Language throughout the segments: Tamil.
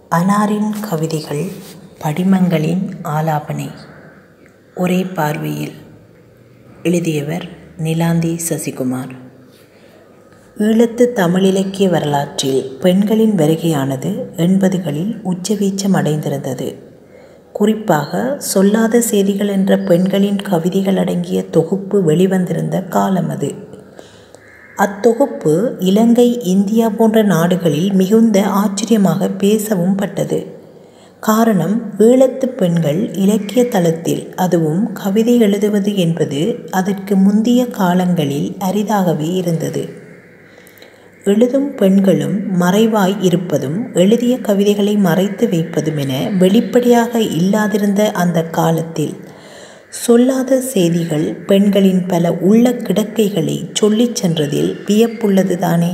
அனாரின் கவிதைகள் படிமங்களின் ஆலாபனை ஒரே பார்வையில் எழுதியவர் நிலாந்தி சசிகுமார் ஈழத்து தமிழிலக்கிய வரலாற்றில் பெண்களின் வருகையானது எண்பதுகளில் உச்சவீச்சம் அடைந்திருந்தது குறிப்பாக சொல்லாத செய்திகள் என்ற பெண்களின் கவிதைகள் அடங்கிய தொகுப்பு வெளிவந்திருந்த காலம் அது அத்தொகுப்பு இலங்கை இந்தியா போன்ற நாடுகளில் மிகுந்த ஆச்சரியமாக பேசவும் பட்டது காரணம் ஈழத்து பெண்கள் இலக்கிய தளத்தில் அதுவும் கவிதை எழுதுவது என்பது அதற்கு முந்திய காலங்களில் அரிதாகவே இருந்தது எழுதும் பெண்களும் மறைவாய் இருப்பதும் எழுதிய கவிதைகளை மறைத்து வைப்பதும் என வெளிப்படையாக இல்லாதிருந்த அந்த காலத்தில் சொல்லாத செய்திகள் பெண்களின் பல உள்ள கிடக்கைகளை சொல்லிச் சென்றதில் வியப்புள்ளது தானே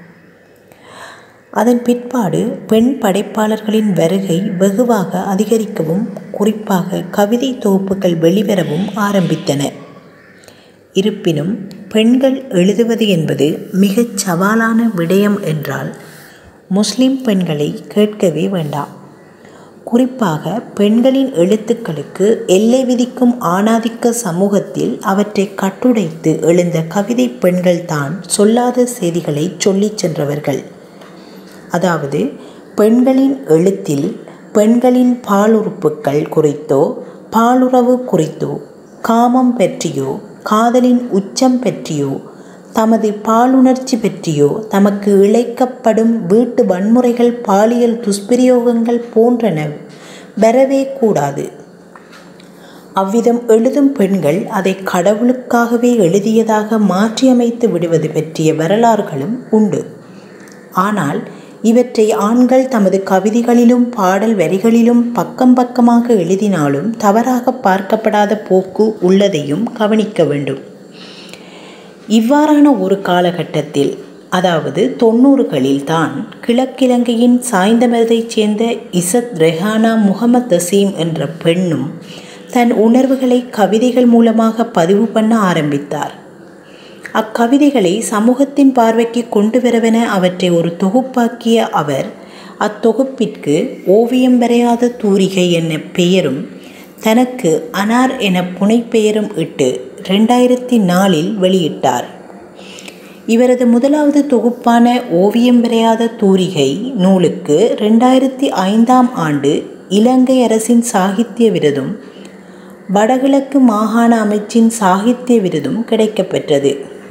அதன் பிற்பாடு பெண் படைப்பாளர்களின் வருகை வெகுவாக அதிகரிக்கவும் குறிப்பாக கவிதை தொகுப்புகள் வெளிவரவும் ஆரம்பித்தன இருப்பினும் பெண்கள் எழுதுவது என்பது மிகச் சவாலான விடயம் என்றால் முஸ்லிம் பெண்களை கேட்கவே வேண்டாம் குறிப்பாக பெண்களின் எழுத்துக்களுக்கு எல்லை விதிக்கும் ஆணாதிக்க சமூகத்தில் அவற்றை கட்டுடைத்து எழுந்த கவிதை பெண்கள்தான் சொல்லாத செய்திகளை சொல்லிச் சென்றவர்கள் அதாவது பெண்களின் எழுத்தில் பெண்களின் பாலுறுப்புக்கள் குறித்தோ பாலுறவு குறித்தோ காமம் பற்றியோ காதலின் உச்சம் பற்றியோ தமது பாலுணர்ச்சி பற்றியோ தமக்கு இழைக்கப்படும் வீட்டு வன்முறைகள் பாலியல் துஷ்பிரயோகங்கள் போன்றன வரவே கூடாது அவ்விதம் எழுதும் பெண்கள் அதை கடவுளுக்காகவே எழுதியதாக மாற்றியமைத்து விடுவது பற்றிய வரலாறுகளும் உண்டு ஆனால் இவற்றை ஆண்கள் தமது கவிதைகளிலும் பாடல் வரிகளிலும் பக்கம் பக்கமாக எழுதினாலும் தவறாக பார்க்கப்படாத போக்கு உள்ளதையும் கவனிக்க வேண்டும் இவ்வாறான ஒரு காலகட்டத்தில் அதாவது தொண்ணூறுகளில் தான் கிழக்கிழங்கையின் சாய்ந்தமரத்தைச் சேர்ந்த இசத் ரெஹானா முகமது தசீம் என்ற பெண்ணும் தன் உணர்வுகளை கவிதைகள் மூலமாக பதிவு பண்ண ஆரம்பித்தார் அக்கவிதைகளை சமூகத்தின் பார்வைக்கு கொண்டு வரவென அவற்றை ஒரு தொகுப்பாக்கிய அவர் அத்தொகுப்பிற்கு ஓவியம் வரையாத தூரிகை என பெயரும் தனக்கு அனார் என புனைப்பெயரும் இட்டு ரெண்டாயிரத்தி நாலில் வெளியிட்டார் இவரது முதலாவது தொகுப்பான ஓவியம் வரையாத தூரிகை நூலுக்கு ரெண்டாயிரத்தி ஐந்தாம் ஆண்டு இலங்கை அரசின் சாகித்ய விருதும் வடகிழக்கு மாகாண அமைச்சின் சாகித்ய விருதும் கிடைக்கப்பெற்றது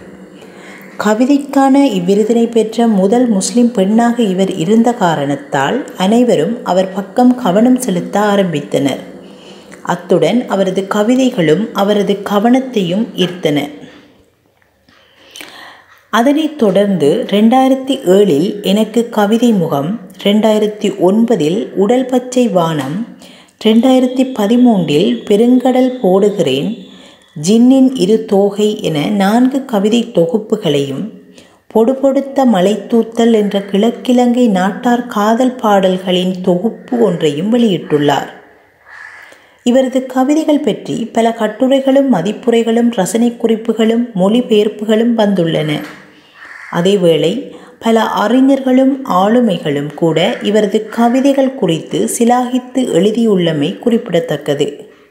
கவிதைக்கான இவ்விருதினை பெற்ற முதல் முஸ்லிம் பெண்ணாக இவர் இருந்த காரணத்தால் அனைவரும் அவர் பக்கம் கவனம் செலுத்த ஆரம்பித்தனர் அத்துடன் அவரது கவிதைகளும் அவரது கவனத்தையும் ஈர்த்தன அதனைத் தொடர்ந்து ரெண்டாயிரத்தி ஏழில் எனக்கு கவிதை முகம் ரெண்டாயிரத்தி ஒன்பதில் உடல் பச்சை வானம் ரெண்டாயிரத்தி பதிமூன்றில் பெருங்கடல் போடுகிறேன் ஜின்னின் இரு தோகை என நான்கு கவிதை தொகுப்புகளையும் பொடுபொடுத்த மலைத்தூத்தல் என்ற கிழக்கிழங்கை நாட்டார் காதல் பாடல்களின் தொகுப்பு ஒன்றையும் வெளியிட்டுள்ளார் இவரது கவிதைகள் பற்றி பல கட்டுரைகளும் மதிப்புரைகளும் ரசனை குறிப்புகளும் மொழிபெயர்ப்புகளும் வந்துள்ளன அதேவேளை பல அறிஞர்களும் ஆளுமைகளும் கூட இவரது கவிதைகள் குறித்து சிலாகித்து எழுதியுள்ளமை குறிப்பிடத்தக்கது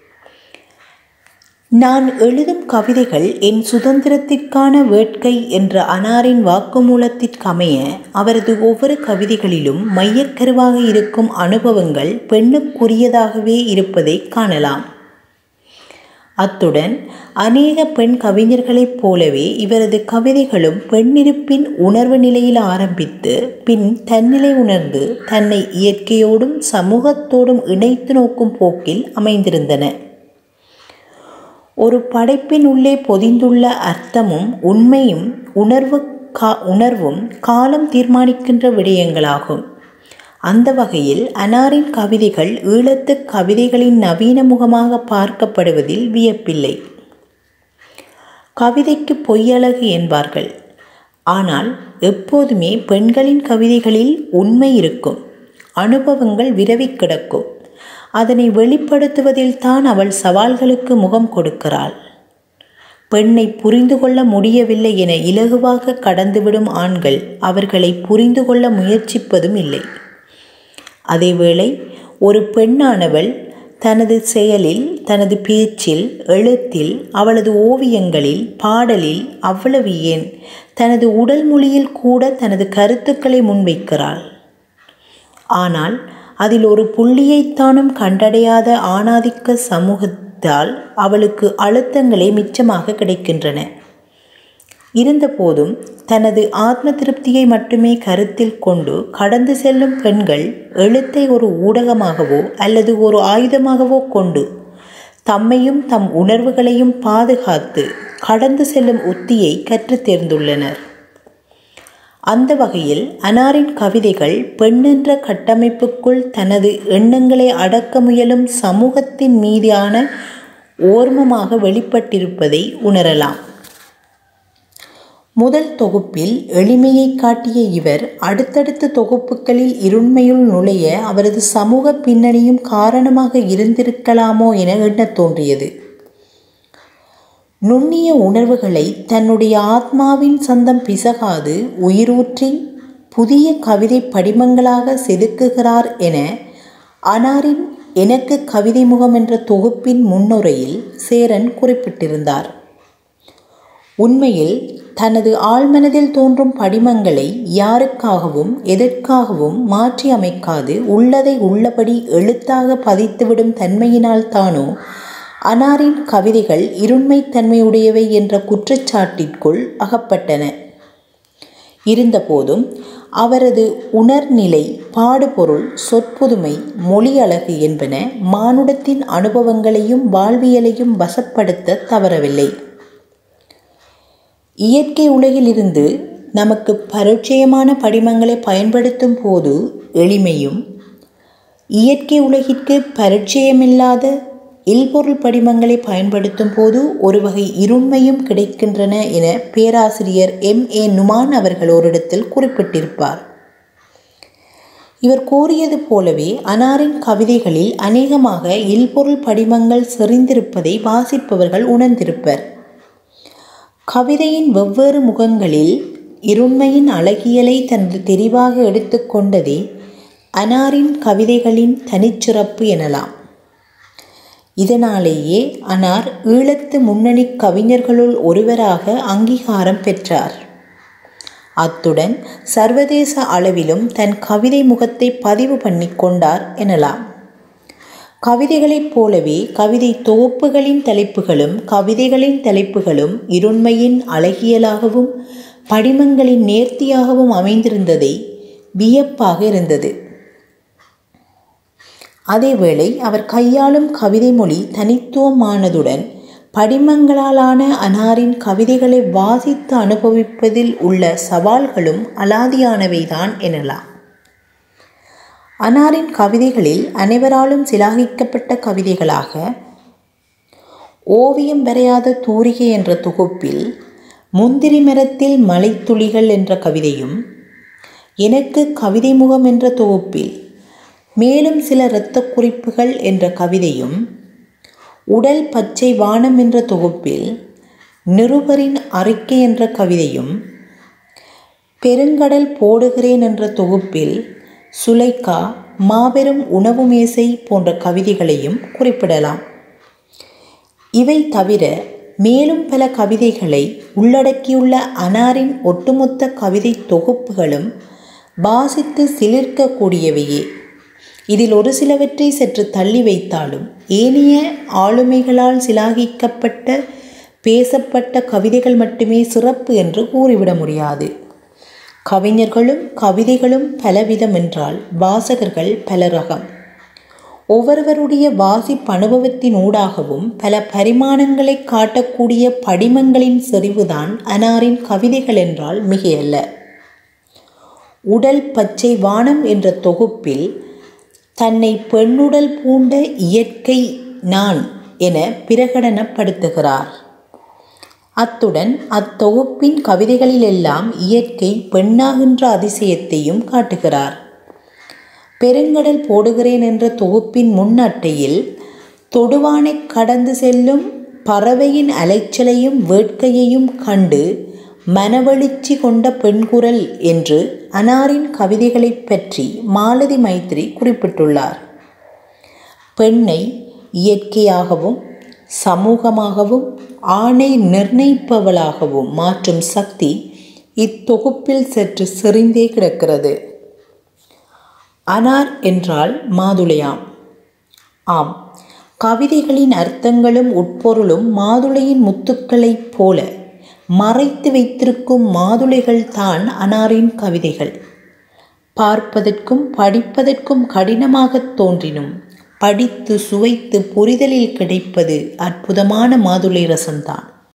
நான் எழுதும் கவிதைகள் என் சுதந்திரத்திற்கான வேட்கை என்ற அனாரின் வாக்குமூலத்திற்கமைய அவரது ஒவ்வொரு கவிதைகளிலும் மையக்கருவாக இருக்கும் அனுபவங்கள் பெண்ணுக்குரியதாகவே இருப்பதை காணலாம் அத்துடன் அநேக பெண் கவிஞர்களைப் போலவே இவரது கவிதைகளும் பெண்ணிருப்பின் உணர்வு நிலையில் ஆரம்பித்து பின் தன்னிலை உணர்ந்து தன்னை இயற்கையோடும் சமூகத்தோடும் இணைத்து நோக்கும் போக்கில் அமைந்திருந்தன ஒரு படைப்பின் உள்ளே பொதிந்துள்ள அர்த்தமும் உண்மையும் உணர்வு கா உணர்வும் காலம் தீர்மானிக்கின்ற விடயங்களாகும் அந்த வகையில் அனாரின் கவிதைகள் ஈழத்து கவிதைகளின் நவீன முகமாக பார்க்கப்படுவதில் வியப்பில்லை கவிதைக்கு பொய்யழகு என்பார்கள் ஆனால் எப்போதுமே பெண்களின் கவிதைகளில் உண்மை இருக்கும் அனுபவங்கள் விரவி கிடக்கும் அதனை வெளிப்படுத்துவதில் தான் அவள் சவால்களுக்கு முகம் கொடுக்கிறாள் பெண்ணை புரிந்து கொள்ள முடியவில்லை என இலகுவாக கடந்துவிடும் ஆண்கள் அவர்களை புரிந்து கொள்ள முயற்சிப்பதும் இல்லை அதேவேளை ஒரு பெண்ணானவள் தனது செயலில் தனது பேச்சில் எழுத்தில் அவளது ஓவியங்களில் பாடலில் அவ்வளவு ஏன் தனது உடல் மொழியில் கூட தனது கருத்துக்களை முன்வைக்கிறாள் ஆனால் அதில் ஒரு புள்ளியைத்தானும் கண்டடையாத ஆணாதிக்க சமூகத்தால் அவளுக்கு அழுத்தங்களே மிச்சமாக கிடைக்கின்றன இருந்தபோதும் தனது ஆத்ம திருப்தியை மட்டுமே கருத்தில் கொண்டு கடந்து செல்லும் பெண்கள் எழுத்தை ஒரு ஊடகமாகவோ அல்லது ஒரு ஆயுதமாகவோ கொண்டு தம்மையும் தம் உணர்வுகளையும் பாதுகாத்து கடந்து செல்லும் உத்தியை கற்றுத் தேர்ந்துள்ளனர் அந்த வகையில் அனாரின் கவிதைகள் பெண்ணென்ற கட்டமைப்புக்குள் தனது எண்ணங்களை அடக்க முயலும் சமூகத்தின் மீதான ஓர்மமாக வெளிப்பட்டிருப்பதை உணரலாம் முதல் தொகுப்பில் எளிமையை காட்டிய இவர் அடுத்தடுத்த தொகுப்புகளில் இருண்மையுள் நுழைய அவரது சமூக பின்னணியும் காரணமாக இருந்திருக்கலாமோ என எண்ணத் தோன்றியது நுண்ணிய உணர்வுகளை தன்னுடைய ஆத்மாவின் சந்தம் பிசகாது உயிரூற்றி புதிய கவிதை படிமங்களாக செதுக்குகிறார் என அனாரின் எனக்கு கவிதை முகம் என்ற தொகுப்பின் முன்னுரையில் சேரன் குறிப்பிட்டிருந்தார் உண்மையில் தனது ஆழ்மனதில் தோன்றும் படிமங்களை யாருக்காகவும் எதற்காகவும் மாற்றி அமைக்காது உள்ளதை உள்ளபடி எழுத்தாக பதித்துவிடும் தன்மையினால் தானோ அனாரின் கவிதைகள் இருண்மைத்தன்மையுடையவை என்ற குற்றச்சாட்டிற்குள் அகப்பட்டன இருந்தபோதும் அவரது உணர்நிலை பாடுபொருள் சொற்புதுமை மொழி அழகு என்பன மானுடத்தின் அனுபவங்களையும் வாழ்வியலையும் வசப்படுத்த தவறவில்லை இயற்கை உலகிலிருந்து நமக்கு பரிச்சயமான படிமங்களை பயன்படுத்தும் போது எளிமையும் இயற்கை உலகிற்கு பரிச்சயமில்லாத இல்பொருள் படிமங்களை பயன்படுத்தும் போது ஒரு வகை இருண்மையும் கிடைக்கின்றன என பேராசிரியர் எம் ஏ நுமான் அவர்கள் ஓரிடத்தில் குறிப்பிட்டிருப்பார் இவர் கூறியது போலவே அனாரின் கவிதைகளில் அநேகமாக இல்பொருள் படிமங்கள் செறிந்திருப்பதை வாசிப்பவர்கள் உணர்ந்திருப்பர் கவிதையின் வெவ்வேறு முகங்களில் இருண்மையின் அழகியலை தனது தெரிவாக எடுத்துக்கொண்டதே அனாரின் கவிதைகளின் தனிச்சிறப்பு எனலாம் இதனாலேயே அனார் ஈழத்து முன்னணி கவிஞர்களுள் ஒருவராக அங்கீகாரம் பெற்றார் அத்துடன் சர்வதேச அளவிலும் தன் கவிதை முகத்தை பதிவு பண்ணி கொண்டார் எனலாம் கவிதைகளைப் போலவே கவிதை தொகுப்புகளின் தலைப்புகளும் கவிதைகளின் தலைப்புகளும் இருண்மையின் அழகியலாகவும் படிமங்களின் நேர்த்தியாகவும் அமைந்திருந்ததை வியப்பாக இருந்தது அதேவேளை அவர் கையாளும் கவிதை மொழி தனித்துவமானதுடன் படிமங்களாலான அனாரின் கவிதைகளை வாசித்து அனுபவிப்பதில் உள்ள சவால்களும் அலாதியானவைதான் எனலாம் அனாரின் கவிதைகளில் அனைவராலும் சிலாகிக்கப்பட்ட கவிதைகளாக ஓவியம் வரையாத தூரிகை என்ற தொகுப்பில் முந்திரி மரத்தில் மலைத்துளிகள் என்ற கவிதையும் எனக்கு கவிதை முகம் என்ற தொகுப்பில் மேலும் சில இரத்த குறிப்புகள் என்ற கவிதையும் உடல் பச்சை வானம் என்ற தொகுப்பில் நிருபரின் அறிக்கை என்ற கவிதையும் பெருங்கடல் போடுகிறேன் என்ற தொகுப்பில் சுலைக்கா மாபெரும் உணவு மேசை போன்ற கவிதைகளையும் குறிப்பிடலாம் இவை தவிர மேலும் பல கவிதைகளை உள்ளடக்கியுள்ள அனாரின் ஒட்டுமொத்த கவிதை தொகுப்புகளும் வாசித்து சிலிர்க்கக்கூடியவையே இதில் ஒரு சிலவற்றை சற்று தள்ளி வைத்தாலும் ஏனைய ஆளுமைகளால் சிலாகிக்கப்பட்ட பேசப்பட்ட கவிதைகள் மட்டுமே சிறப்பு என்று கூறிவிட முடியாது கவிஞர்களும் கவிதைகளும் பலவிதம் என்றால் வாசகர்கள் பல ரகம் ஒவ்வொருவருடைய வாசிப்பு அனுபவத்தின் ஊடாகவும் பல பரிமாணங்களை காட்டக்கூடிய படிமங்களின் செறிவுதான் அனாரின் கவிதைகள் என்றால் மிகையல்ல உடல் பச்சை வானம் என்ற தொகுப்பில் தன்னை பெண்ணுடல் பூண்ட இயற்கை நான் என பிரகடனப்படுத்துகிறார் அத்துடன் அத்தொகுப்பின் கவிதைகளிலெல்லாம் இயற்கை பெண்ணாகின்ற அதிசயத்தையும் காட்டுகிறார் பெருங்கடல் போடுகிறேன் என்ற தொகுப்பின் முன்னட்டையில் தொடுவானை கடந்து செல்லும் பறவையின் அலைச்சலையும் வேட்கையையும் கண்டு மனவெழுச்சி கொண்ட பெண்குரல் என்று அனாரின் கவிதைகளைப் பற்றி மாலதி மைத்ரி குறிப்பிட்டுள்ளார் பெண்ணை இயற்கையாகவும் சமூகமாகவும் ஆணை நிர்ணயிப்பவளாகவும் மாற்றும் சக்தி இத்தொகுப்பில் சற்று செறிந்தே கிடக்கிறது அனார் என்றால் மாதுளையாம் ஆம் கவிதைகளின் அர்த்தங்களும் உட்பொருளும் மாதுளையின் முத்துக்களைப் போல மறைத்து வைத்திருக்கும் மாதுளைகள் தான் அனாரின் கவிதைகள் பார்ப்பதற்கும் படிப்பதற்கும் கடினமாகத் தோன்றினும் படித்து சுவைத்து புரிதலில் கிடைப்பது அற்புதமான மாதுளை ரசம்தான்